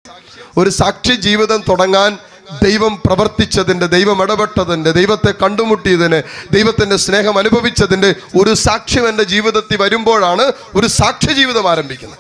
ഒരു സാക്ഷ്യ ജീവിതം തുടങ്ങാൻ ദൈവം പ്രവർത്തിച്ചതിൻ്റെ ദൈവം ഇടപെട്ടതിൻ്റെ ദൈവത്തെ കണ്ടുമുട്ടിയതിന് ദൈവത്തിൻ്റെ സ്നേഹം അനുഭവിച്ചതിൻ്റെ ഒരു സാക്ഷ്യം എൻ്റെ ജീവിതത്തിൽ വരുമ്പോഴാണ് ഒരു സാക്ഷ്യ ജീവിതം ആരംഭിക്കുന്നത്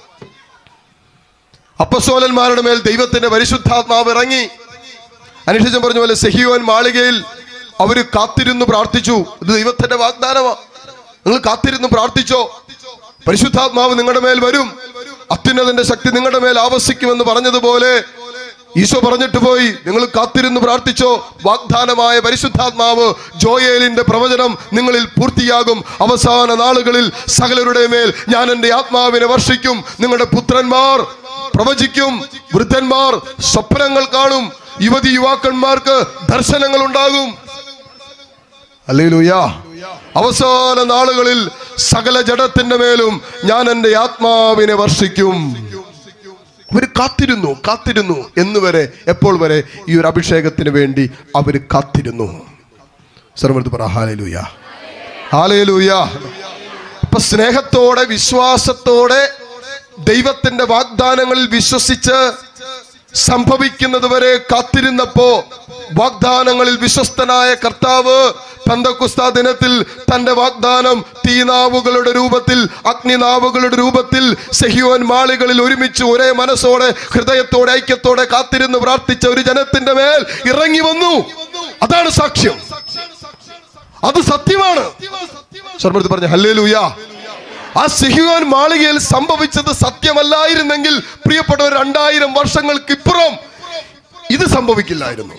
അപ്പസോലന്മാരുടെ മേൽ ദൈവത്തിന്റെ പരിശുദ്ധാത്മാവ് ഇറങ്ങി അനിഷ്ടം പറഞ്ഞ പോലെ സെഹിയോൻ മാളികയിൽ അവര് കാത്തിരുന്നു പ്രാർത്ഥിച്ചു ഇത് ദൈവത്തിന്റെ വാഗ്ദാനമാ നിങ്ങൾ കാത്തിരുന്ന് പ്രാർത്ഥിച്ചോ പരിശുദ്ധാത്മാവ് നിങ്ങളുടെ മേൽ വരും അത്യുന്നതന്റെ ശക്തി നിങ്ങളുടെ മേൽ ആവസിക്കുമെന്ന് പറഞ്ഞതുപോലെ ഈശോ പറഞ്ഞിട്ട് പോയി നിങ്ങൾ കാത്തിരുന്ന് പ്രാർത്ഥിച്ചോ വാഗ്ദാനമായ പരിശുദ്ധാത്മാവ് ജോയേലിന്റെ പ്രവചനം നിങ്ങളിൽ പൂർത്തിയാകും അവസാന നാളുകളിൽ സകലരുടെ മേൽ ഞാൻ എൻ്റെ ആത്മാവിനെ വർഷിക്കും നിങ്ങളുടെ പുത്രന്മാർ പ്രവചിക്കും വൃദ്ധന്മാർ സ്വപ്നങ്ങൾ കാണും യുവതി യുവാക്കന്മാർക്ക് ദർശനങ്ങൾ ഉണ്ടാകും അല്ലേലൂയ അവസാന നാളുകളിൽ സകല ജഡത്തിന്റെ മേലും ഞാൻ എൻ്റെ ആത്മാവിനെ വർഷിക്കും അവർ കാത്തിരുന്നു കാത്തിരുന്നു എന്ന് വരെ എപ്പോൾ വരെ ഈ ഒരു അഭിഷേകത്തിന് വേണ്ടി അവർ കാത്തിരുന്നു സർവൃത്ത് പറ ഹാലലൂയ ഹാലലൂയ അപ്പൊ സ്നേഹത്തോടെ വിശ്വാസത്തോടെ ദൈവത്തിന്റെ വാഗ്ദാനങ്ങളിൽ വിശ്വസിച്ച് സംഭവിക്കുന്നത് വരെ കാത്തിരുന്നപ്പോ വാഗ്ദാനങ്ങളിൽ വിശ്വസ്തനായ കർത്താവ് പന്തക്കുസ്ത ദിനത്തിൽ തന്റെ വാഗ്ദാനം തീനാവുകളുടെ രൂപത്തിൽ അഗ്നിനാവുകളുടെ രൂപത്തിൽ സെഹിയോൻ മാളികളിൽ ഒരുമിച്ച് ഒരേ മനസ്സോടെ ഹൃദയത്തോടെ ഐക്യത്തോടെ കാത്തിരുന്ന് പ്രാർത്ഥിച്ച ഒരു ജനത്തിന്റെ മേൽ ഇറങ്ങി വന്നു അതാണ് സാക്ഷ്യം അത് സത്യമാണ് സ്വർമ്മത്തിൽ പറഞ്ഞ ഹല്ലേലൂയ ആ സിഹിയോൻ മാളികയിൽ സംഭവിച്ചത് സത്യമല്ലായിരുന്നെങ്കിൽ പ്രിയപ്പെട്ട രണ്ടായിരം വർഷങ്ങൾക്കിപ്പുറം ഇത് സംഭവിക്കില്ലായിരുന്നു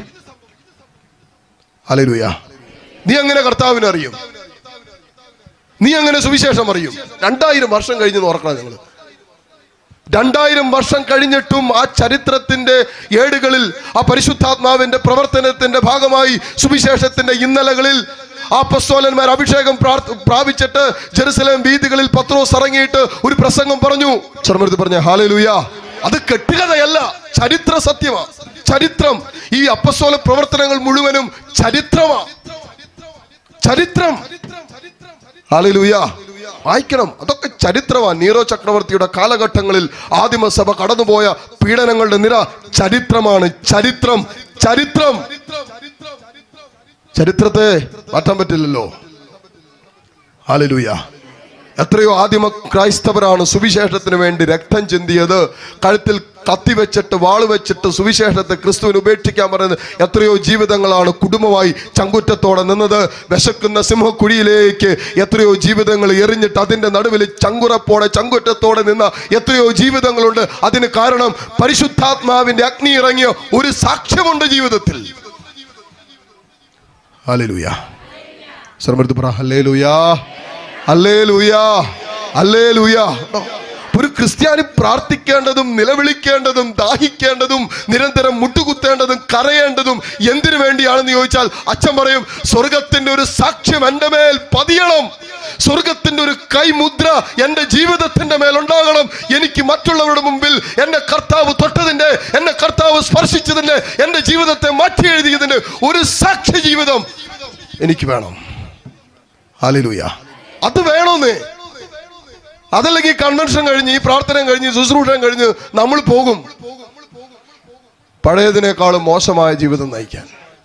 ഹല്ലേലൂയ നീ അങ്ങനെ കർത്താവിനെ അറിയും നീ അങ്ങനെ സുവിശേഷം അറിയും രണ്ടായിരം വർഷം കഴിഞ്ഞ് ഓർക്കണം നിങ്ങൾ രണ്ടായിരം വർഷം കഴിഞ്ഞിട്ടും ആ ചരിത്രത്തിന്റെ ഏടുകളിൽ ആ പരിശുദ്ധാത്മാവിന്റെ പ്രവർത്തനത്തിന്റെ ഭാഗമായി സുവിശേഷത്തിന്റെ ഇന്നലകളിൽ ആ പസ്തോലന്മാർ അഭിഷേകം പ്രാർത്ഥ- പ്രാപിച്ചിട്ട് ജെറുസലേം വീതികളിൽ പത്രോസ് ഇറങ്ങിയിട്ട് ഒരു പ്രസംഗം പറഞ്ഞു ചെറുമരുത്തി പറഞ്ഞ ഹാലലൂയ അത് കെട്ടുകഥയല്ല ചരിത്ര സത്യമാ ചരിത്രം ഈ അപ്പസ്തോല പ്രവർത്തനങ്ങൾ മുഴുവനും ചരിത്രമാ ചരിത്രം ഹാലലൂയ വായിക്കണം അതൊക്കെ ചരിത്രമാണ് നീറോ ചക്രവർത്തിയുടെ കാലഘട്ടങ്ങളിൽ ആദിമസഭ കടന്നുപോയ പീഡനങ്ങളുടെ നിര ചരിത്രമാണ് ചരിത്രം ചരിത്രം ചരിത്രത്തെ മാറ്റാൻ പറ്റില്ലല്ലോ ഹാലലൂയ എത്രയോ ആദിമ ക്രൈസ്തവരാണ് സുവിശേഷത്തിന് വേണ്ടി രക്തം ചിന്തിയത് കഴുത്തിൽ കത്തി വെച്ചിട്ട് വാള് വെച്ചിട്ട് സുവിശേഷത്തെ ക്രിസ്തുവിന് ഉപേക്ഷിക്കാൻ പറയുന്നത് എത്രയോ ജീവിതങ്ങളാണ് കുടുംബമായി ചങ്കുറ്റത്തോടെ നിന്നത് വിശക്കുന്ന സിംഹക്കുഴിയിലേക്ക് എത്രയോ ജീവിതങ്ങൾ എറിഞ്ഞിട്ട് അതിന്റെ നടുവിൽ ചങ്കുറപ്പോടെ ചങ്കുറ്റത്തോടെ നിന്ന എത്രയോ ജീവിതങ്ങളുണ്ട് അതിന് കാരണം പരിശുദ്ധാത്മാവിന്റെ അഗ്നി ഇറങ്ങിയ ഒരു സാക്ഷ്യമുണ്ട് ജീവിതത്തിൽ ഹല്ലേലൂയ ശ്രമത്ത് പറ ഹല്ലേലൂയാ ഹല്ലേലൂയാ ഹല്ലേലൂയാ ഒരു ക്രിസ്ത്യാനി പ്രാർത്ഥിക്കേണ്ടതും നിലവിളിക്കേണ്ടതും ദാഹിക്കേണ്ടതും നിരന്തരം മുട്ടുകുത്തേണ്ടതും കരയേണ്ടതും എന്തിനു വേണ്ടിയാണെന്ന് ചോദിച്ചാൽ അച്ഛൻ പറയും സ്വർഗത്തിന്റെ ഒരു സാക്ഷ്യം എൻ്റെ മേൽ പതിയണം സ്വർഗത്തിന്റെ ഒരു കൈമുദ്ര എൻ്റെ ജീവിതത്തിന്റെ മേൽ ഉണ്ടാകണം എനിക്ക് മറ്റുള്ളവരുടെ മുമ്പിൽ എന്റെ കർത്താവ് തൊട്ടതിന്റെ എന്നെ കർത്താവ് സ്പർശിച്ചതിന്റെ എൻ്റെ ജീവിതത്തെ മാറ്റി എഴുതിയതിന്റെ ഒരു സാക്ഷ്യ ജീവിതം എനിക്ക് വേണം ഹാലലൂയ അത് വേണമെന്നേ അതല്ലെങ്കിൽ കൺവെൻഷൻ കഴിഞ്ഞ് ഈ പ്രാർത്ഥന കഴിഞ്ഞ് ശുശ്രൂഷയും കഴിഞ്ഞ് നമ്മൾ പോകും പഴയതിനേക്കാളും മോശമായ ജീവിതം നയിക്കാൻ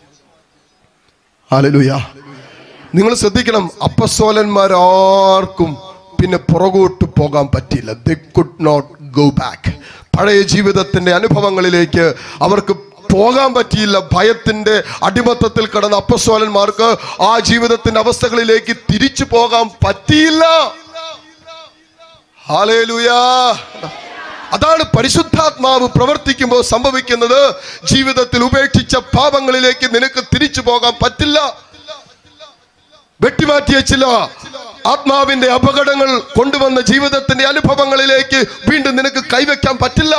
ഹാലലൂയ നിങ്ങൾ ശ്രദ്ധിക്കണം അപ്പസ്തോലന്മാരാർക്കും പിന്നെ പുറകോട്ട് പോകാൻ പറ്റില്ല they could not go back പഴയ ജീവിതത്തിന്റെ അനുഭവങ്ങളിലേക്ക് അവർക്ക് പോകാൻ പറ്റിയില്ല ഭയത്തിന്റെ അടിമത്തത്തിൽ കിടന്ന അപ്പസ്തോലന്മാർക്ക് ആ ജീവിതത്തിന്റെ അവസ്ഥകളിലേക്ക് തിരിച്ചു പോകാൻ പറ്റിയില്ല ഹാലേലുയാ അതാണ് പരിശുദ്ധാത്മാവ് പ്രവർത്തിക്കുമ്പോൾ സംഭവിക്കുന്നത് ജീവിതത്തിൽ ഉപേക്ഷിച്ച പാപങ്ങളിലേക്ക് നിനക്ക് തിരിച്ചു പോകാൻ പറ്റില്ല വെട്ടിമാറ്റിയ ചില ആത്മാവിന്റെ അപകടങ്ങൾ കൊണ്ടുവന്ന ജീവിതത്തിന്റെ അനുഭവങ്ങളിലേക്ക് വീണ്ടും നിനക്ക് കൈവയ്ക്കാൻ പറ്റില്ല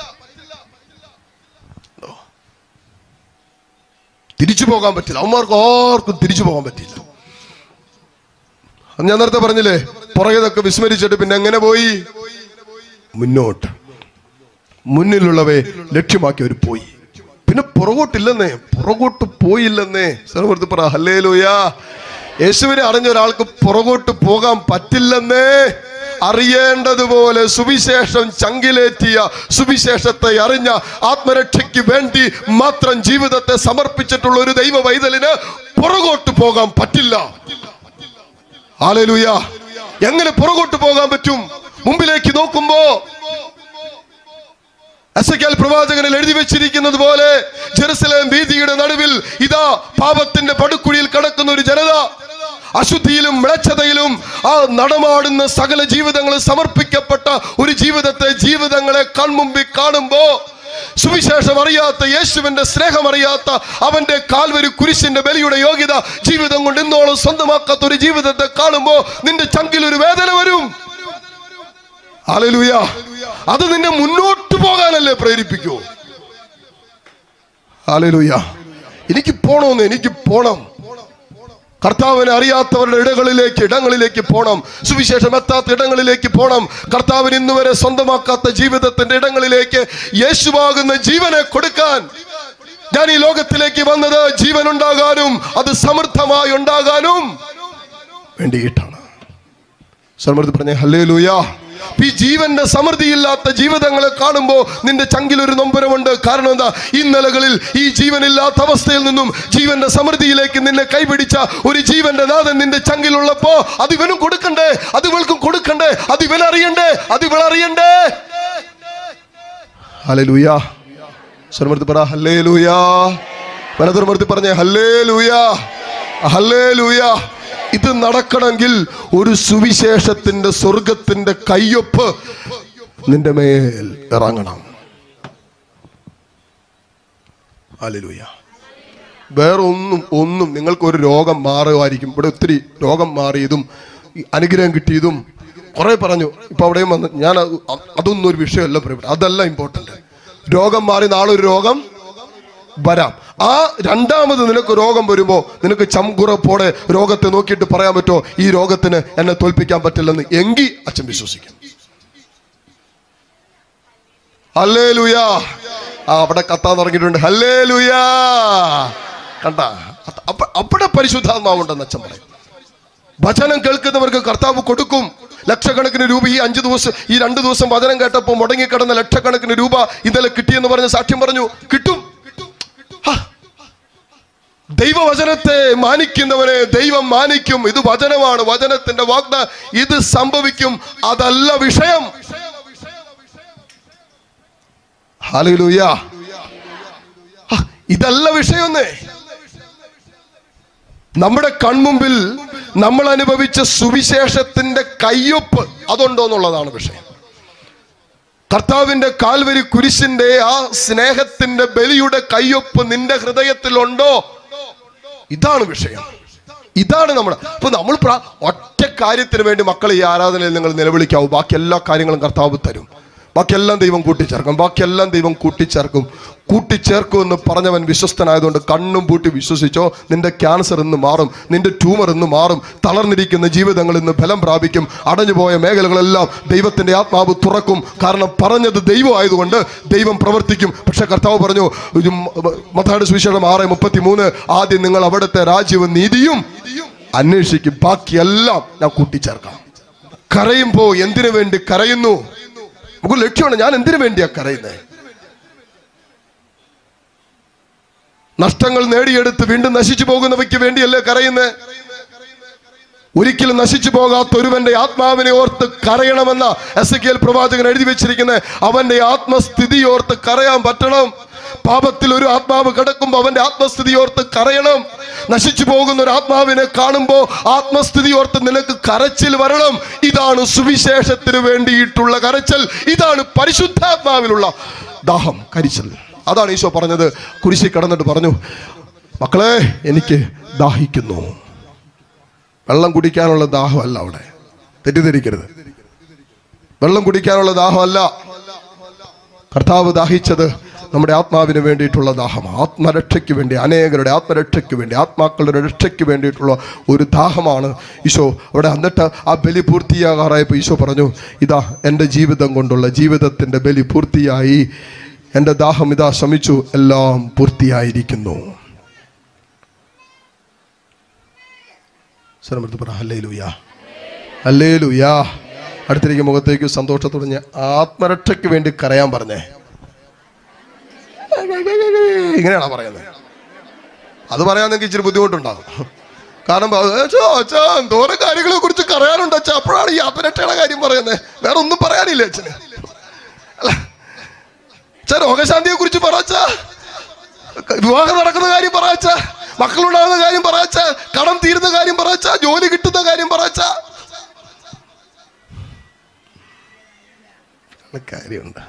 തിരിച്ചു പോകാൻ പറ്റില്ല അവന്മാർക്ക് ആർക്കും തിരിച്ചു പോകാൻ പറ്റില്ല അത് ഞാൻ നേരത്തെ പറഞ്ഞില്ലേ പുറകെതൊക്കെ വിസ്മരിച്ചിട്ട് പിന്നെ എങ്ങനെ പോയി മുന്നോട്ട് മുന്നിലുള്ളവയെ ലക്ഷ്യമാക്കി അവർ പോയി പിന്നെ പുറകോട്ടില്ലെന്നേ പുറകോട്ട് പോയില്ലെന്നേ സർവ്വത്ത് പറ ഹല്ലേലൂയാ യേശുവിനെ അറിഞ്ഞ ഒരാൾക്ക് പുറകോട്ട് പോകാൻ പറ്റില്ലെന്നേ അറിയേണ്ടതുപോലെ സുവിശേഷം ചങ്കിലേറ്റിയ സുവിശേഷത്തെ അറിഞ്ഞ ആത്മരക്ഷയ്ക്ക് വേണ്ടി മാത്രം ജീവിതത്തെ സമർപ്പിച്ചിട്ടുള്ള ഒരു ദൈവ വൈതലിന് പുറകോട്ട് പോകാൻ പറ്റില്ല ആലലുയ എങ്ങനെ പുറകോട്ട് പോകാൻ പറ്റും മുമ്പിലേക്ക് നോക്കുമ്പോ എസക്കേൽ പ്രവാചകനിൽ എഴുതി വെച്ചിരിക്കുന്നത് പോലെ ജെറുസലേം വീതിയുടെ നടുവിൽ ഇതാ പാപത്തിന്റെ പടുക്കുഴിയിൽ കിടക്കുന്ന ഒരു ജനത അശുദ്ധിയിലും മ്ലേച്ഛതയിലും ആ നടമാടുന്ന സകല ജീവിതങ്ങളും സമർപ്പിക്കപ്പെട്ട ഒരു ജീവിതത്തെ ജീവിതങ്ങളെ കൺമുമ്പിൽ കാണുമ്പോ സുവിശേഷം അറിയാത്ത യേശുവിന്റെ സ്നേഹം അറിയാത്ത അവന്റെ കാൽവരി കുരിശിന്റെ ബലിയുടെ യോഗ്യത ജീവിതം കൊണ്ട് ഇന്നോളം സ്വന്തമാക്കാത്ത ഒരു ജീവിതത്തെ കാണുമ്പോ നിന്റെ ചങ്കിൽ ഒരു വേദന വരും ഹല്ലേലൂയ അത് നിന്നെ മുന്നോട്ട് പോകാനല്ലേ പ്രേരിപ്പിക്കൂ ഹല്ലേലൂയ എനിക്ക് പോണമെന്ന് എനിക്ക് പോണം കർത്താവിനെ അറിയാത്തവരുടെ ഇടങ്ങളിലേക്ക് ഇടങ്ങളിലേക്ക് പോണം സുവിശേഷം എത്താത്ത ഇടങ്ങളിലേക്ക് പോണം കർത്താവിന് ഇന്ന് വരെ സ്വന്തമാക്കാത്ത ജീവിതത്തിന്റെ ഇടങ്ങളിലേക്ക് യേശുവാകുന്ന ജീവനെ കൊടുക്കാൻ ഞാൻ ഈ ലോകത്തിലേക്ക് വന്നത് ജീവൻ ഉണ്ടാകാനും അത് സമൃദ്ധമായി ഉണ്ടാകാനും വേണ്ടിയിട്ടാണ് സമൃദ്ധി പറഞ്ഞ ഹല്ലേ ഈ ജീവന്റെ സമൃദ്ധിയില്ലാത്ത ജീവിതങ്ങളെ കാണുമ്പോൾ നിന്റെ ചങ്കിൽ ഒരു നൊമ്പരമുണ്ട് കാരണം എന്താ ഈ നിലകളിൽ ഈ ജീവനില്ലാത്ത അവസ്ഥയിൽ നിന്നും ജീവന്റെ സമൃദ്ധിയിലേക്ക് നിന്നെ കൈപിടിച്ച ഒരു ജീവന്റെ നാഥൻ നിന്റെ ചങ്കിലുള്ളപ്പോ അത് ഇവനും കൊടുക്കണ്ടേ അത് ഇവൾക്കും കൊടുക്കണ്ടേ അത് ഇവൻ അറിയണ്ടേ അത് ഇവൾ അറിയണ്ടേ ഹലേ ലൂയാ സ്വരമർത്തി പറ ഹല്ലേ ലൂയാ വനതുർമർത്തി പറഞ്ഞേ ഹല്ലേ ലൂയാ ഹല്ലേ ലൂയാ ഇത് നടക്കണമെങ്കിൽ ഒരു സുവിശേഷത്തിന്റെ സ്വർഗത്തിന്റെ കയ്യൊപ്പ് നിന്റെ മേൽ ഇറങ്ങണം ഹല്ലേലൂയ വേറെ ഒന്നും ഒന്നും നിങ്ങൾക്ക് ഒരു രോഗം മാറുമായിരിക്കും ഇവിടെ ഒത്തിരി രോഗം മാറിയതും ഈ അനുഗ്രഹം കിട്ടിയതും കുറെ പറഞ്ഞു ഇപ്പൊ അവിടെയും വന്ന് ഞാൻ അത് അതൊന്നും ഒരു വിഷയമല്ല പ്രിയപ്പെട്ട അതല്ല ഇമ്പോർട്ടന്റ് രോഗം മാറി നാളെ ഒരു രോഗം വരാം ആ രണ്ടാമത് നിനക്ക് രോഗം വരുമ്പോ നിനക്ക് ചംകുറപ്പോടെ രോഗത്തെ നോക്കിയിട്ട് പറയാൻ പറ്റുമോ ഈ രോഗത്തിന് എന്നെ തോൽപ്പിക്കാൻ പറ്റില്ലെന്ന് എങ്കിൽ അച്ഛൻ വിശ്വസിക്കും ഹല്ലേ ലുയാ ആ അവിടെ കത്താൻ തുടങ്ങിയിട്ടുണ്ട് ഹല്ലേ ലുയാ കണ്ട അപ്പ അവിടെ പരിശുദ്ധാത്മാവുണ്ടെന്ന് അച്ഛൻ പറയും വചനം കേൾക്കുന്നവർക്ക് കർത്താവ് കൊടുക്കും ലക്ഷക്കണക്കിന് രൂപ ഈ അഞ്ചു ദിവസം ഈ രണ്ട് ദിവസം വചനം കേട്ടപ്പോൾ മുടങ്ങിക്കിടന്ന ലക്ഷക്കണക്കിന് രൂപ ഇന്നലെ കിട്ടിയെന്ന് പറഞ്ഞ് സാക്ഷ്യം പറഞ്ഞു കിട്ടും ഹാ. ദൈവവചനത്തെ മാനിക്കുന്നവനെ ദൈവം മാനിക്കും ഇത് വചനമാണ് വചനത്തിന്റെ വാഗ്ദ ഇത് സംഭവിക്കും അതല്ല വിഷയം ഹല്ലേലൂയ ഹാ, ഇതല്ല വിഷയമൊന്നേ നമ്മുടെ കൺമുമ്പിൽ നമ്മൾ അനുഭവിച്ച സുവിശേഷത്തിന്റെ കയ്യൊപ്പ് അതുണ്ടോ എന്നുള്ളതാണ് വിഷയം കർത്താവിന്റെ കാൽവരി കുരിശിന്റെ ആ സ്നേഹത്തിന്റെ ബലിയുടെ കയ്യൊപ്പ് നിന്റെ ഹൃദയത്തിലുണ്ടോ ഇതാണ് വിഷയം ഇതാണ് നമ്മുടെ അപ്പൊ നമ്മൾ പ്ര- ഒറ്റ കാര്യത്തിന് വേണ്ടി മക്കളെ ഈ ആരാധനയിൽ നിങ്ങൾ നിലവിളിക്കാവൂ ബാക്കി എല്ലാ കാര്യങ്ങളും കർത്താവ് തരും ബാക്കിയെല്ലാം ദൈവം കൂട്ടിച്ചേർക്കും ബാക്കിയെല്ലാം ദൈവം കൂട്ടിച്ചേർക്കും കൂട്ടിച്ചേർക്കും എന്ന് പറഞ്ഞവൻ വിശ്വസ്തനായതുകൊണ്ട് കണ്ണും പൂട്ടി വിശ്വസിച്ചോ നിന്റെ ക്യാൻസർ ഇന്ന് മാറും നിന്റെ ട്യൂമർ ഇന്ന് മാറും തളർന്നിരിക്കുന്ന ജീവിതങ്ങൾ ഇന്ന് ഫലം പ്രാപിക്കും അടഞ്ഞുപോയ മേഖലകളെല്ലാം ദൈവത്തിന്റെ ആത്മാവ് തുറക്കും കാരണം പറഞ്ഞത് ദൈവം ആയതുകൊണ്ട് ദൈവം പ്രവർത്തിക്കും പക്ഷെ കർത്താവ് പറഞ്ഞു ഒരു മ- മത്തായിയുടെ സുവിശേഷം ആറ് മുപ്പത്തി മൂന്ന് ആദ്യം നിങ്ങൾ അവിടുത്തെ രാജ്യവും നീതിയും അന്വേഷിക്കും ബാക്കിയെല്ലാം ഞാൻ കൂട്ടിച്ചേർക്കാം കരയുമ്പോ എന്തിനു വേണ്ടി കരയുന്നു നമുക്ക് ലക്ഷ്യമാണ് ഞാൻ എന്തിനു വേണ്ടിയാ കരയുന്നത് നഷ്ടങ്ങൾ നേടിയെടുത്ത് വീണ്ടും നശിച്ചു പോകുന്നവയ്ക്ക് വേണ്ടിയല്ലേ കരയുന്നത് ഒരിക്കലും നശിച്ചു പോകാത്ത ഒരുവന്റെ ആത്മാവിനെ ഓർത്ത് കരയണമെന്ന എസ് കെ എൽ പ്രവാചകൻ എഴുതി വെച്ചിരിക്കുന്നത് അവന്റെ ആത്മസ്ഥിതി ഓർത്ത് കരയാൻ പറ്റണം പാപത്തിൽ ഒരു ആത്മാവ് കിടക്കുമ്പോൾ അവന്റെ ആത്മസ്ഥിതി ഓർത്ത് കരയണം നശിച്ചു പോകുന്ന ഒരു ആത്മാവിനെ കാണുമ്പോൾ ആത്മസ്ഥിതി ഓർത്ത് നിനക്ക് കരച്ചിൽ വരണം ഇതാണ് സുവിശേഷത്തിന് വേണ്ടിയിട്ടുള്ള കരച്ചൽ ഇതാണ് പരിശുദ്ധാത്മാവിലുള്ള ദാഹം കരിച്ചൽ അതാണ് ഈശോ പറഞ്ഞത് കുരിശി കിടന്നിട്ട് പറഞ്ഞു മക്കളെ എനിക്ക് ദാഹിക്കുന്നു വെള്ളം കുടിക്കാനുള്ള ദാഹമല്ല അവിടെ തെറ്റിദ്ധരിക്കരുത് വെള്ളം കുടിക്കാനുള്ള ദാഹമല്ല കർത്താവ് ദാഹിച്ചത് നമ്മുടെ ആത്മാവിന് വേണ്ടിയിട്ടുള്ള ദാഹം ആത്മരക്ഷയ്ക്ക് വേണ്ടി അനേകരുടെ ആത്മരക്ഷയ്ക്ക് വേണ്ടി ആത്മാക്കളുടെ രക്ഷയ്ക്ക് വേണ്ടിയിട്ടുള്ള ഒരു ദാഹമാണ് ഈശോ അവിടെ എന്നിട്ട് ആ ബലി പൂർത്തിയാകാറായപ്പോൾ ഈശോ പറഞ്ഞു ഇതാ എൻ്റെ ജീവിതം കൊണ്ടുള്ള ജീവിതത്തിൻ്റെ ബലി പൂർത്തിയായി എൻ്റെ ദാഹം ഇതാ ശമിച്ചു എല്ലാം പൂർത്തിയായിരിക്കുന്നു സ്വരമെടുത്ത് പറ ഹല്ലേലൂയ ഹല്ലേലൂയ അടുത്തിരിക്കും മുഖത്തേക്ക് സന്തോഷത്തോടെ ഞാൻ ആത്മരക്ഷയ്ക്ക് വേണ്ടി കരയാൻ പറഞ്ഞേ ഇങ്ങനെയാണോ പറയുന്നത് അത് പറയാൻ നിങ്ങൾക്ക് ഇച്ചിരി ബുദ്ധിമുട്ടുണ്ടാകും കാരണം പ- അച്ഛാ, അച്ഛാ എന്തോരം കാര്യങ്ങളെ കുറിച്ച് പറയാനുണ്ട് അച്ഛാ അപ്പോഴാണ് ഈ ആത്മരക്ഷയുടെ കാര്യം പറയുന്നത് വേറെ ഒന്നും പറയാനില്ല അച്ഛന് അല്ല അച്ഛാ രോഗശാന്തിയെ കുറിച്ച് പറച്ച വിവാഹം നടക്കുന്ന കാര്യം പറച്ച മക്കളുണ്ടാകുന്ന കാര്യം പറച്ച കടം തീരുന്ന കാര്യം പറച്ച ജോലി കിട്ടുന്ന കാര്യം പറച്ച കാര്യമുണ്ട്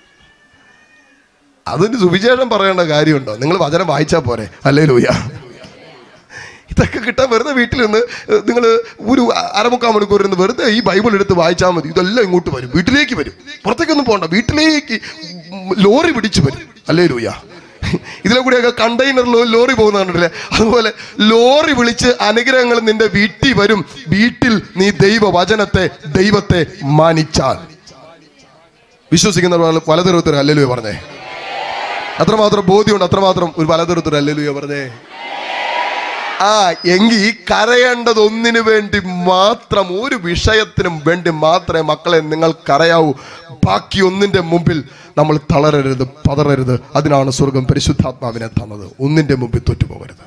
അതിന് സുവിശേഷം പറയേണ്ട കാര്യമുണ്ടോ നിങ്ങൾ വചനം വായിച്ചാൽ പോരെ അല്ലേ ലൂയ ഇതൊക്കെ കിട്ടാൻ വെറുതെ വീട്ടിൽ നിന്ന് നിങ്ങൾ ഒരു അരമുക്കാൽ മണിക്കൂർ ഇരുന്ന് വെറുതെ ഈ ബൈബിൾ എടുത്ത് വായിച്ചാൽ മതി ഇതെല്ലാം ഇങ്ങോട്ട് വരും വീട്ടിലേക്ക് വരും പുറത്തേക്കൊന്നും പോകണ്ട വീട്ടിലേക്ക് ലോറി പിടിച്ചു വരും അല്ലേ ലൂയ ഇതിലെ കൂടെയൊക്കെ കണ്ടെയ്നറിൽ ലോറി പോകുന്ന കണ്ടിട്ടില്ലേ അതുപോലെ ലോറി വിളിച്ച് അനുഗ്രഹങ്ങൾ നിന്റെ വീട്ടിൽ വരും വീട്ടിൽ നീ ദൈവ വചനത്തെ ദൈവത്തെ മാനിച്ചാൽ വിശ്വസിക്കുന്നവർ പലതരത്തിൽ അല്ലലുയ പറഞ്ഞേ അത്രമാത്രം ബോധ്യമുണ്ട് അത്രമാത്രം ഒരു പലതരത്തിൽ അല്ലലുയ പറഞ്ഞേ ആ എങ്കിൽ കരയേണ്ടത് ഒന്നിനു വേണ്ടി മാത്രം ഒരു വിഷയത്തിനും വേണ്ടി മാത്രമേ മക്കളെ നിങ്ങൾ കരയാവൂ ബാക്കി ഒന്നിന്റെ മുമ്പിൽ നമ്മൾ തളരരുത് പതറരുത് അതിനാണ് സ്വർഗം പരിശുദ്ധാത്മാവിനെ തന്നത് ഒന്നിന്റെ മുമ്പിൽ തോറ്റുപോകരുത്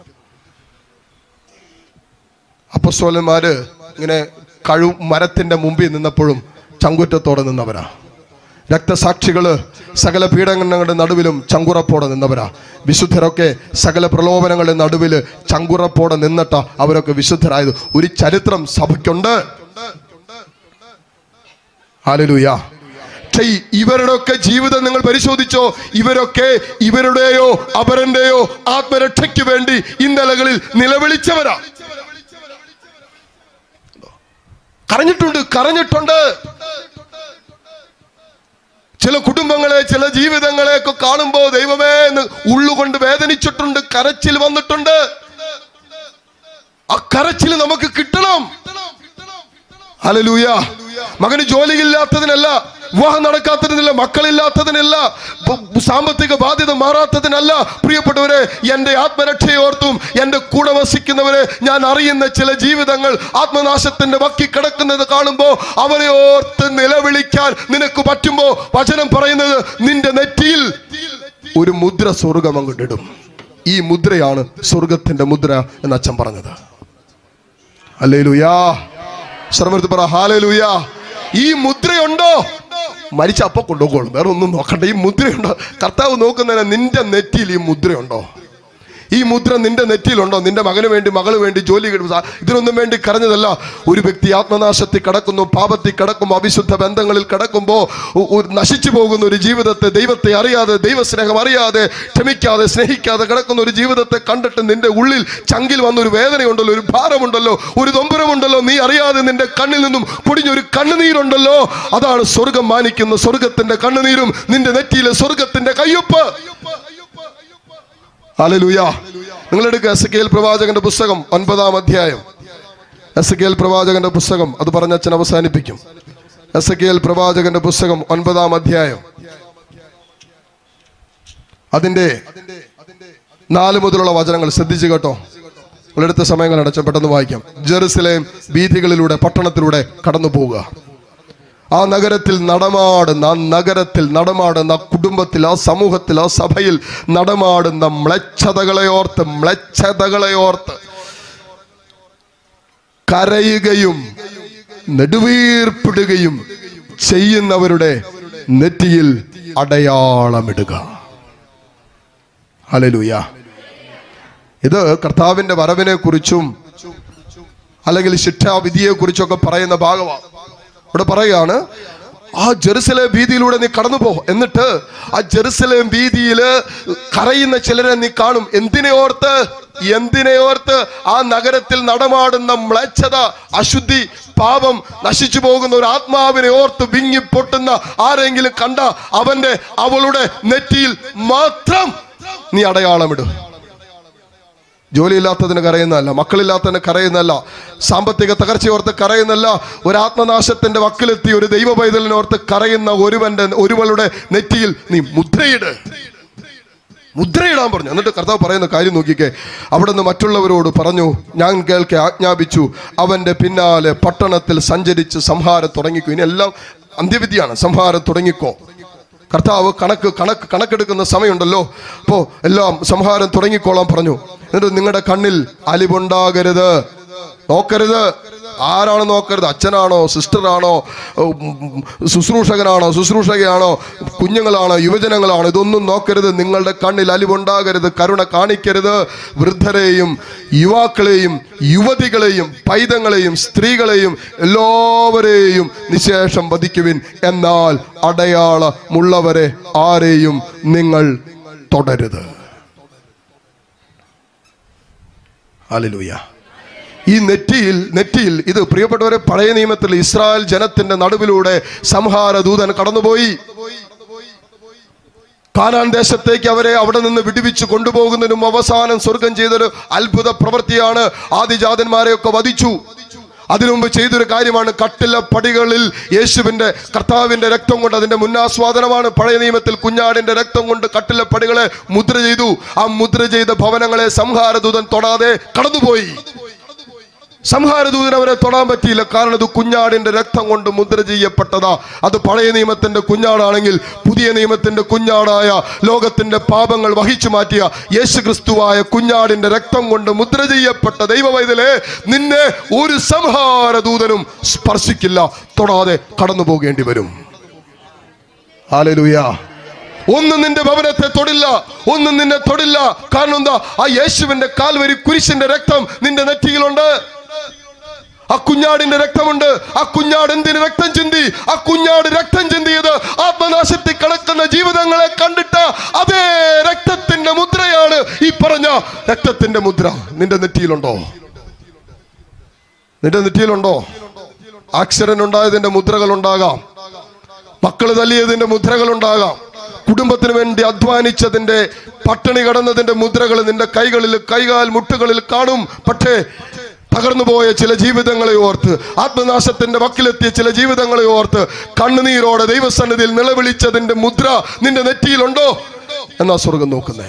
അപ്പസ്വലന്മാര് ഇങ്ങനെ കഴി മരത്തിന്റെ മുമ്പിൽ നിന്നപ്പോഴും ചങ്കുറ്റത്തോടെ നിന്നവരാ രക്തസാക്ഷികള് സകല പീഡനങ്ങളുടെ നടുവിലും ചങ്കുറപ്പോടെ നിന്നവരാ വിശുദ്ധരൊക്കെ സകല പ്രലോഭനങ്ങളുടെ നടുവില് ചങ്കുറപ്പോടെ നിന്നിട്ട അവരൊക്കെ വിശുദ്ധരായത് ഒരു ചരിത്രം സഭയ്ക്കുണ്ട് ഹാലലൂയ പക്ഷേ ഈ ഇവരുടെയൊക്കെ ജീവിതം നിങ്ങൾ പരിശോധിച്ചോ ഇവരൊക്കെ ഇവരുടെയോ അപരന്റെയോ ആത്മരക്ഷയ്ക്ക് വേണ്ടി ഇന്നലകളിൽ നിലവിളിച്ചവരാ കരഞ്ഞിട്ടുണ്ട് കരഞ്ഞിട്ടുണ്ട് ചില കുടുംബങ്ങളെ ചില ജീവിതങ്ങളെ ഒക്കെ കാണുമ്പോ ദൈവമേ എന്ന് ഉള്ളുകൊണ്ട് വേദനിച്ചിട്ടുണ്ട് കരച്ചിൽ വന്നിട്ടുണ്ട് ആ കരച്ചിൽ നമുക്ക് കിട്ടണം ഹലലൂയ മകന് ജോലിയില്ലാത്തതിനല്ല വിവാഹം നടക്കാത്തതിനല്ല മക്കളില്ലാത്തതിനല്ല ബ- സാമ്പത്തിക ബാധ്യത മാറാത്തതിനല്ല പ്രിയപ്പെട്ടവരെ എൻ്റെ ആത്മരക്ഷയോർത്തും എൻ്റെ കൂടെ വസിക്കുന്നവരെ ഞാൻ അറിയുന്ന ചില ജീവിതങ്ങൾ ആത്മനാശത്തിന്റെ വക്കി കിടക്കുന്നത് കാണുമ്പോൾ അവരെ ഓർത്ത് നിലവിളിക്കാൻ നിനക്ക് പറ്റുമ്പോ വചനം പറയുന്നത് നിന്റെ നെറ്റിയിൽ ഒരു മുദ്ര സ്വർഗം അങ്ങോട്ടിടും ഈ മുദ്രയാണ് സ്വർഗത്തിന്റെ മുദ്ര എന്ന് അച്ഛൻ പറഞ്ഞത് അല്ലേലുയാ ശ്രമത്തിൽ പറ ഹാലലുയാ ഈ മുദ്രയുണ്ടോ മരിച്ച അപ്പൊ കൊണ്ടുപോകോളും വേറെ ഒന്നും നോക്കണ്ട ഈ മുദ്രയുണ്ടോ കർത്താവ് നോക്കുന്നതിന് നിന്റെ നെറ്റിയിൽ ഈ മുദ്രയുണ്ടോ ഈ മുദ്ര നിന്റെ നെറ്റിയിലുണ്ടോ നിന്റെ മകന് വേണ്ടി മകള് വേണ്ടി ജോലി കിട്ടും സാ- ഇതിനൊന്നും വേണ്ടി കരഞ്ഞതല്ല ഒരു വ്യക്തി ആത്മനാശത്തിൽ കിടക്കുന്നു പാപത്തിൽ കിടക്കുമ്പോൾ അവിശുദ്ധ ബന്ധങ്ങളിൽ കിടക്കുമ്പോൾ ഒ- ഒരു നശിച്ചു പോകുന്ന ഒരു ജീവിതത്തെ ദൈവത്തെ അറിയാതെ ദൈവസ്നേഹം അറിയാതെ ക്ഷമിക്കാതെ സ്നേഹിക്കാതെ കിടക്കുന്ന ഒരു ജീവിതത്തെ കണ്ടിട്ട് നിന്റെ ഉള്ളിൽ ചങ്കിൽ വന്ന ഒരു വേദനയുണ്ടല്ലോ ഒരു ഭാരമുണ്ടല്ലോ ഒരു നൊമ്പരമുണ്ടല്ലോ നീ അറിയാതെ നിന്റെ കണ്ണിൽ നിന്നും പൊടിഞ്ഞൊരു കണ്ണുനീരുണ്ടല്ലോ അതാണ് സ്വർഗം മാനിക്കുന്ന സ്വർഗത്തിന്റെ കണ്ണുനീരും നിന്റെ നെറ്റിയിലെ സ്വർഗത്തിന്റെ കയ്യൊപ്പ് ഹല്ലേലൂയ നിങ്ങളെടുക്കുക എസ് കെ എൽ പ്രവാചകന്റെ പുസ്തകം ഒൻപതാം അധ്യായം എസ് കെ എൽ പ്രവാചകന്റെ പുസ്തകം അത് പറഞ്ഞ അച്ഛൻ അവസാനിപ്പിക്കും എസ് കെ എൽ പ്രവാചകന്റെ പുസ്തകം ഒൻപതാം അധ്യായം അതിന്റെ നാല് മുതലുള്ള വചനങ്ങൾ ശ്രദ്ധിച്ചു കേട്ടോ നിങ്ങളെടുത്ത സമയങ്ങൾ അടച്ച പെട്ടെന്ന് വായിക്കാം ജെറുസലേം വീഥികളിലൂടെ പട്ടണത്തിലൂടെ കടന്നു പോവുക ആ നഗരത്തിൽ നടമാടുന്ന ആ നഗരത്തിൽ നടമാടുന്ന ആ കുടുംബത്തിൽ ആ സമൂഹത്തിൽ ആ സഭയിൽ നടമാടുന്ന മ്ലച്ഛതകളെ ഓർത്ത് മ്ലച്ഛതകളെ ഓർത്ത് കരയുകയും നെടുവീർപ്പിടുകയും ചെയ്യുന്നവരുടെ നെറ്റിയിൽ അടയാളമിടുക ഹല്ലേലൂയ ഇത് കർത്താവിന്റെ വരവിനെ കുറിച്ചും അല്ലെങ്കിൽ ശിക്ഷാവിധിയെ കുറിച്ചൊക്കെ പറയുന്ന ഭാഗമാണ് ഇവിടെ പറയുകയാണ് ആ ജെറുസലേം വീതിയിലൂടെ നീ കടന്നു പോ എന്നിട്ട് ആ ജെറുസലേം വീതിയില് കരയുന്ന ചിലരെ നീ കാണും എന്തിനെ ഓർത്ത് എന്തിനെ ഓർത്ത് ആ നഗരത്തിൽ നടമാടുന്ന മ്ലേച്ഛത അശുദ്ധി പാപം നശിച്ചു പോകുന്ന ഒരു ആത്മാവിനെ ഓർത്ത് വിങ്ങി പൊട്ടുന്ന ആരെങ്കിലും കണ്ട അവന്റെ അവളുടെ നെറ്റിയിൽ മാത്രം നീ അടയാളമിടും ജോലിയില്ലാത്തതിന് കരയുന്നതല്ല മക്കളില്ലാത്തതിന് കരയുന്നതല്ല സാമ്പത്തിക തകർച്ചയോർത്ത് കരയുന്നല്ല ഒരു ആത്മനാശത്തിന്റെ വക്കിലെത്തി ഒരു ദൈവ പൈതലിനോർത്ത് കരയുന്ന ഒരുവന്റെ ഒരുവളുടെ നെറ്റിയിൽ നീ മുദ്രയിട് മുദ്രയിടാൻ പറഞ്ഞു എന്നിട്ട് കർത്താവ് പറയുന്ന കാര്യം നോക്കിക്കേ അവിടെ നിന്ന് മറ്റുള്ളവരോട് പറഞ്ഞു ഞാൻ കേൾക്കെ ആജ്ഞാപിച്ചു അവന്റെ പിന്നാലെ പട്ടണത്തിൽ സഞ്ചരിച്ച് സംഹാരം തുടങ്ങിക്കോ ഇനി എല്ലാം അന്ത്യവിധിയാണ് സംഹാരം തുടങ്ങിക്കോ കർത്താവ് കണക്ക് കണക്ക് കണക്കെടുക്കുന്ന സമയമുണ്ടല്ലോ അപ്പോ എല്ലാം സംഹാരം തുടങ്ങിക്കോളാൻ പറഞ്ഞു എന്നിട്ട് നിങ്ങളുടെ കണ്ണിൽ അലിവുണ്ടാകരുത് നോക്കരുത് ആരാണ് നോക്കരുത് അച്ഛനാണോ സിസ്റ്ററാണോ ഉം, ശുശ്രൂഷകനാണോ ശുശ്രൂഷകയാണോ കുഞ്ഞുങ്ങളാണോ യുവജനങ്ങളാണോ ഇതൊന്നും നോക്കരുത് നിങ്ങളുടെ കണ്ണിൽ അലിവുണ്ടാകരുത് കരുണ കാണിക്കരുത് വൃദ്ധരെയും യുവാക്കളെയും യുവതികളെയും പൈതങ്ങളെയും സ്ത്രീകളെയും എല്ലാവരെയും നിശേഷം വധിക്കുവിൻ എന്നാൽ അടയാളമുള്ളവരെ ആരെയും നിങ്ങൾ തുടരുത് ഹല്ലേലൂയ ഈ നെറ്റിയിൽ നെറ്റിയിൽ ഇത് പ്രിയപ്പെട്ടവരെ പഴയ നിയമത്തിൽ ഇസ്രായേൽ ജനത്തിന്റെ നടുവിലൂടെ സംഹാര ദൂതൻ കടന്നുപോയി കാനാൻ ദേശത്തേക്ക് അവരെ അവിടെ നിന്ന് വിടുവിച്ച് കൊണ്ടുപോകുന്നതിനും അവസാനം സ്വർഗം ചെയ്തൊരു അത്ഭുത പ്രവൃത്തിയാണ് ആദിജാതന്മാരെയൊക്കെ വധിച്ചു അതിനു മുമ്പ് ചെയ്തൊരു കാര്യമാണ് കട്ടില പടികളിൽ യേശുവിന്റെ കർത്താവിന്റെ രക്തം കൊണ്ട് അതിന്റെ മുന്നാസ്വാദനമാണ് പഴയ നിയമത്തിൽ കുഞ്ഞാടിന്റെ രക്തം കൊണ്ട് കട്ടില പടികളെ മുദ്ര ചെയ്തു ആ മുദ്ര ചെയ്ത ഭവനങ്ങളെ സംഹാരദൂതൻ തൊടാതെ കടന്നുപോയി സംഹാരദൂതൻ അവരെ തൊടാൻ പറ്റിയില്ല കാരണം ഇത് കുഞ്ഞാടിന്റെ രക്തം കൊണ്ട് മുദ്ര ചെയ്യപ്പെട്ടതാ അത് പഴയ നിയമത്തിന്റെ കുഞ്ഞാടാണെങ്കിൽ പുതിയ നിയമത്തിന്റെ കുഞ്ഞാടായ ലോകത്തിന്റെ പാപങ്ങൾ വഹിച്ചു മാറ്റിയ യേശു ക്രിസ്തുവായ കുഞ്ഞാടിന്റെ രക്തം കൊണ്ട് മുദ്ര ചെയ്യപ്പെട്ട ദൈവവൈതലേ നിന്നെ ഒരു സംഹാരദൂതനും സ്പർശിക്കില്ല തൊടാതെ കടന്നു പോകേണ്ടി വരും ഹാലലുയാ ഒന്നും നിന്റെ ഭവനത്തെ തൊടില്ല ഒന്നും നിന്നെ തൊടില്ല കാരണം എന്താ ആ യേശുവിന്റെ കാൽവരി കുരിശിന്റെ രക്തം നിന്റെ നെറ്റിയിലുണ്ട് ആ കുഞ്ഞാടിന്റെ രക്തമുണ്ട് ആ കുഞ്ഞാട് എന്തിന് രക്തം ചിന്തി ആ കുഞ്ഞാട് രക്തം ചിന്തിയത് ആത്മനാശത്തിൽ കിടക്കുന്ന ജീവിതങ്ങളെ കണ്ടിട്ട് അതേ രക്തത്തിന്റെ മുദ്രയാണ് ഈ പറഞ്ഞ രക്തത്തിന്റെ മുദ്ര നിന്റെ നെറ്റിയിലുണ്ടോ നിന്റെ നെറ്റിയിലുണ്ടോ ആക്സിഡന്റ് ഉണ്ടായതിന്റെ മുദ്രകൾ ഉണ്ടാകാം മക്കള് തല്ലിയതിന്റെ മുദ്രകൾ ഉണ്ടാകാം കുടുംബത്തിന് വേണ്ടി അധ്വാനിച്ചതിന്റെ പട്ടിണി കടന്നതിന്റെ മുദ്രകൾ നിന്റെ കൈകളിൽ കൈകാൽ മുട്ടുകളിൽ കാണും പക്ഷേ തകർന്നു പോയ ചില ജീവിതങ്ങളെ ഓർത്ത് ആത്മനാശത്തിന്റെ വക്കിലെത്തിയ ചില ജീവിതങ്ങളെ ഓർത്ത് കണ്ണുനീരോടെ ദൈവസന്നിധിയിൽ നിലവിളിച്ചതിന്റെ മുദ്ര നിന്റെ നെറ്റിയിലുണ്ടോ എന്നാ സ്വർഗം നോക്കുന്നേ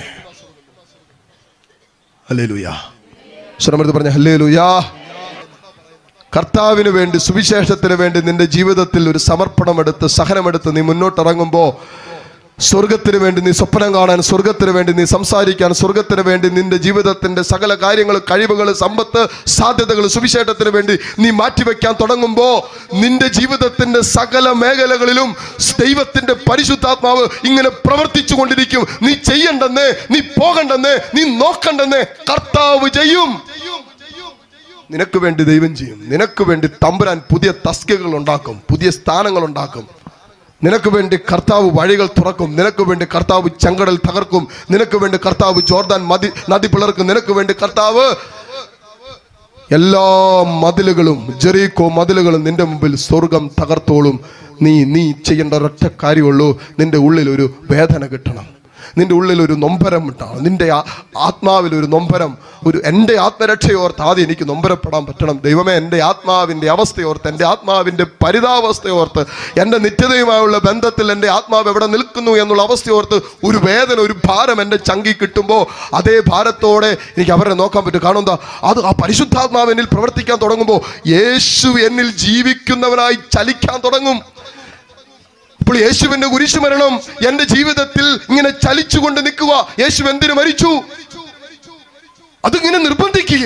ഹല്ലേ ലുയാ സ്വരമെടുത്ത് പറഞ്ഞ ഹല്ലേ ലുയാ കർത്താവിന് വേണ്ടി സുവിശേഷത്തിന് വേണ്ടി നിന്റെ ജീവിതത്തിൽ ഒരു സമർപ്പണമെടുത്ത് സഹനമെടുത്ത് നീ മുന്നോട്ടിറങ്ങുമ്പോൾ സ്വർഗത്തിന് വേണ്ടി നീ സ്വപ്നം കാണാൻ സ്വർഗത്തിന് വേണ്ടി നീ സംസാരിക്കാൻ സ്വർഗത്തിന് വേണ്ടി നിന്റെ ജീവിതത്തിന്റെ സകല കാര്യങ്ങൾ കഴിവുകൾ സമ്പത്ത് സാധ്യതകൾ സുവിശേഷത്തിന് വേണ്ടി നീ മാറ്റിവെക്കാൻ തുടങ്ങുമ്പോൾ നിന്റെ ജീവിതത്തിന്റെ സകല മേഖലകളിലും ദൈവത്തിന്റെ പരിശുദ്ധാത്മാവ് ഇങ്ങനെ പ്രവർത്തിച്ചു കൊണ്ടിരിക്കും നീ ചെയ്യണ്ടെന്നേ നീ പോകണ്ടെന്നേ നീ നോക്കണ്ടെന്നേ കർത്താവ് ചെയ്യും നിനക്ക് വേണ്ടി ദൈവം ചെയ്യും നിനക്ക് വേണ്ടി തമ്പുരാൻ പുതിയ തസ്കകൾ ഉണ്ടാക്കും പുതിയ സ്ഥാനങ്ങൾ ഉണ്ടാക്കും നിനക്ക് വേണ്ടി കർത്താവ് വഴികൾ തുറക്കും നിനക്ക് വേണ്ടി കർത്താവ് ചെങ്കടൽ തകർക്കും നിനക്ക് വേണ്ടി കർത്താവ് ജോർദാൻ മതി നദി പിളർക്കും നിനക്ക് വേണ്ടി കർത്താവ് എല്ലാ മതിലുകളും ജെറീക്കോ മതിലുകളും നിന്റെ മുമ്പിൽ സ്വർഗം തകർത്തോളും നീ നീ ചെയ്യേണ്ട ഒരൊറ്റ കാര്യമുള്ളൂ നിന്റെ ഉള്ളിൽ ഒരു വേദന കിട്ടണം നിന്റെ ഉള്ളിൽ ഒരു നൊമ്പരം ഉണ്ടാവും നിന്റെ ആ- ആത്മാവിൽ ഒരു നൊമ്പരം ഒരു എൻ്റെ ആത്മരക്ഷയോർത്ത് ആദ്യം എനിക്ക് നൊമ്പരപ്പെടാൻ പറ്റണം ദൈവമേ എൻ്റെ ആത്മാവിൻ്റെ അവസ്ഥയോർത്ത് എൻ്റെ ആത്മാവിൻ്റെ പരിതാവസ്ഥയോർത്ത് എൻ്റെ നിത്യതയുമായുള്ള ബന്ധത്തിൽ എൻ്റെ ആത്മാവ് എവിടെ നിൽക്കുന്നു എന്നുള്ള അവസ്ഥയോർത്ത് ഒരു വേദന ഒരു ഭാരം എൻ്റെ ചങ്കി കിട്ടുമ്പോൾ അതേ ഭാരത്തോടെ എനിക്ക് അവരെ നോക്കാൻ പറ്റും കാരണം എന്താ അത് ആ പരിശുദ്ധാത്മാവ് എന്നിൽ പ്രവർത്തിക്കാൻ തുടങ്ങുമ്പോൾ യേശു എന്നിൽ ജീവിക്കുന്നവനായി ചലിക്കാൻ തുടങ്ങും ഇപ്പോൾ യേശുവിന്റെ കുരിശു മരണം എന്റെ ജീവിതത്തിൽ ഇങ്ങനെ ചലിച്ചുകൊണ്ട് നിൽക്കുക യേശു എന്തിനു മരിച്ചു അതിങ്ങനെ നിർബന്ധിക്കുക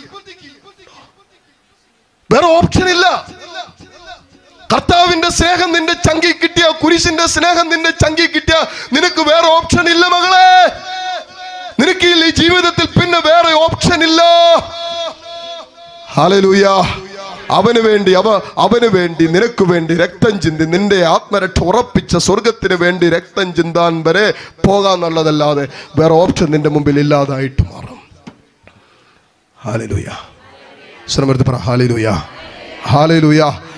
വേറെ ഓപ്ഷൻ ഇല്ല കർത്താവിന്റെ സ്നേഹം നിന്റെ ചങ്കി കിട്ടിയ കുരിശിന്റെ സ്നേഹം നിന്റെ ചങ്കി കിട്ടിയ നിനക്ക് വേറെ ഓപ്ഷൻ ഇല്ല മകളെ നിനക്ക് ഈ ജീവിതത്തിൽ പിന്നെ വേറെ ഓപ്ഷൻ ഇല്ല ഹാലലൂയ അവന് വേണ്ടി അവ അവന് വേണ്ടി നിനക്ക് വേണ്ടി രക്തം ചിന്തി നിന്റെ ആത്മരക്ഷ ഉറപ്പിച്ച സ്വർഗത്തിന് വേണ്ടി രക്തം ചിന്താൻ വരെ പോകാന്നുള്ളതല്ലാതെ വേറെ ഓപ്ഷൻ നിന്റെ മുമ്പിൽ ഇല്ലാതായിട്ട് മാറും ഹാലലൂയ ശ്രമർത്തി പറ ഹാലലൂയ ഹാലലൂയ